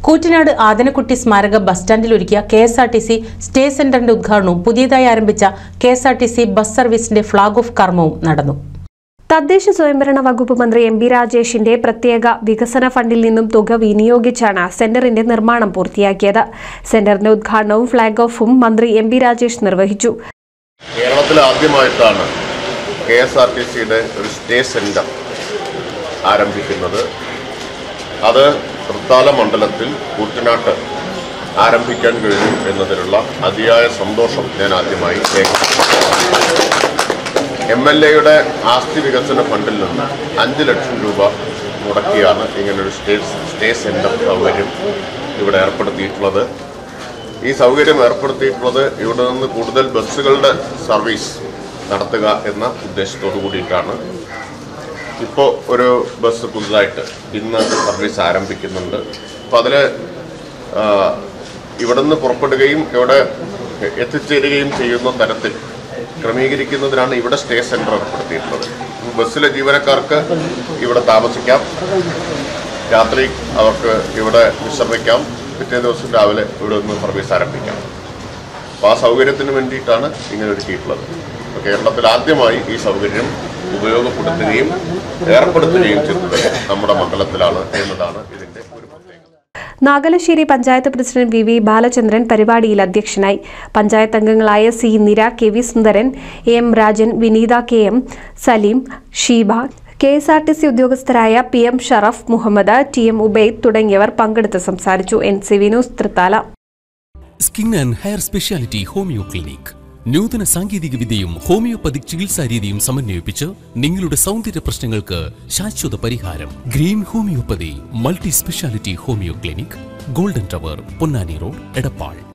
കൂറ്റനാട് ആദനക്കുട്ടി സ്മാരക ബസ് സ്റ്റാൻഡിൽ ഒരുക്കിയ കെ എസ് ആർ ടി സി സ്റ്റേ സെന്ററിന്റെ ഉദ്ഘാടനവും പുതിയതായി ആരംഭിച്ച K S R T C bus സർവീസിന്റെ ഫ്ളാഗ് ഓഫ് കർമ്മവും നടന്നു തദ്ദേശ സ്വയംഭരണ വകുപ്പ് മന്ത്രി എം ബി രാജേഷിന്റെ പ്രത്യേക വികസന ഫണ്ടിൽ നിന്നും തുക വിനിയോഗിച്ചാണ് സെന്ററിന്റെ നിർമ്മാണം പൂർത്തിയാക്കിയത് സെന്ററിന്റെ ഉദ്ഘാടനവും ഫ്ളാഗ് ഓഫും മന്ത്രി എം ബി രാജേഷ് നിർവഹിച്ചു കേരളത്തിൽ ആദ്യമായിട്ടാണ് കെ എസ് ആർ ടി സിയുടെ ഒരു സ്റ്റേ സെൻറ്റർ ആരംഭിക്കുന്നത് അത് തൃത്താല മണ്ഡലത്തിൽ കൂറ്റനാട്ട് ആരംഭിക്കാൻ കഴിഞ്ഞു എന്നതിലുള്ള അതിയായ സന്തോഷം ഞാൻ ആദ്യമായി രേഖപ്പെടുത്തുന്നു എം എൽ എയുടെ ആസ്തി വികസന ഫണ്ടിൽ നിന്ന് അഞ്ച് ലക്ഷം രൂപ മുടക്കിയാണ് ഇങ്ങനൊരു സ്റ്റേ സ്റ്റേ സെൻറ്റർ സൗകര്യം ഇവിടെ ഏർപ്പെടുത്തിയിട്ടുള്ളത് ഈ സൗകര്യം ഏർപ്പെടുത്തിയിട്ടുള്ളത് ഇവിടെ നിന്ന് കൂടുതൽ ബസ്സുകളുടെ സർവീസ് നടത്തുക എന്ന ഉദ്ദേശത്തോടു കൂടിയിട്ടാണ് ഇപ്പോൾ ഒരു ബസ് പുതുതായിട്ട് ഇന്ന് സർവീസ് ആരംഭിക്കുന്നുണ്ട് അപ്പോൾ അതിൽ ഇവിടെ നിന്ന് പുറപ്പെടുകയും ഇവിടെ എത്തിച്ചേരുകയും ചെയ്യുന്ന തരത്തിൽ ക്രമീകരിക്കുന്നതിനാണ് ഇവിടെ സ്റ്റേ സെൻറ്റർ ഏർപ്പെടുത്തിയിട്ടുള്ളത് ബസ്സിലെ ജീവനക്കാർക്ക് ഇവിടെ താമസിക്കാം രാത്രി അവർക്ക് ഇവിടെ വിശ്രമിക്കാം പിറ്റേ ദിവസം രാവിലെ ഇവിടെ നിന്ന് സർവീസ് ആരംഭിക്കാം അപ്പോൾ ആ സൗകര്യത്തിന് വേണ്ടിയിട്ടാണ് ഇങ്ങനെ ഒരുക്കിയിട്ടുള്ളത് അപ്പോൾ കേരളത്തിൽ ആദ്യമായി ഈ സൗകര്യം ഉപയോഗപ്പെടുത്തുകയും ഏർപ്പെടുത്തുകയും ചെയ്തത് നമ്മുടെ മണ്ഡലത്തിലാണ് എന്നതാണ് ഇതിൻ്റെ ഒരു പ്രത്യേകത Nagalassery panchayat president V V Balachandran പരിപാടിയിൽ അധ്യക്ഷനായി പഞ്ചായത്ത് അംഗങ്ങളായ C Nira K V Sundaran M Rajan Vineetha K M Saleem Sheeba K S R T C ഉദ്യോഗസ്ഥരായ P M Sharaf Muhammad T M Ubaid തുടങ്ങിയവർ പങ്കെടുത്ത് സംസാരിച്ചു N C Vinoos Thrithala skin and hair speciality homeo clinic നൂതന സാങ്കേതിക വിദ്യയും ഹോമിയോപ്പതിക് ചികിത്സാ രീതിയും സമന്വയിപ്പിച്ച് നിങ്ങളുടെ സൗന്ദര്യ പ്രശ്നങ്ങൾക്ക് ശാശ്വത പരിഹാരം green homoeopathy multi speciality homeo clinic golden tower Ponnani road Edappal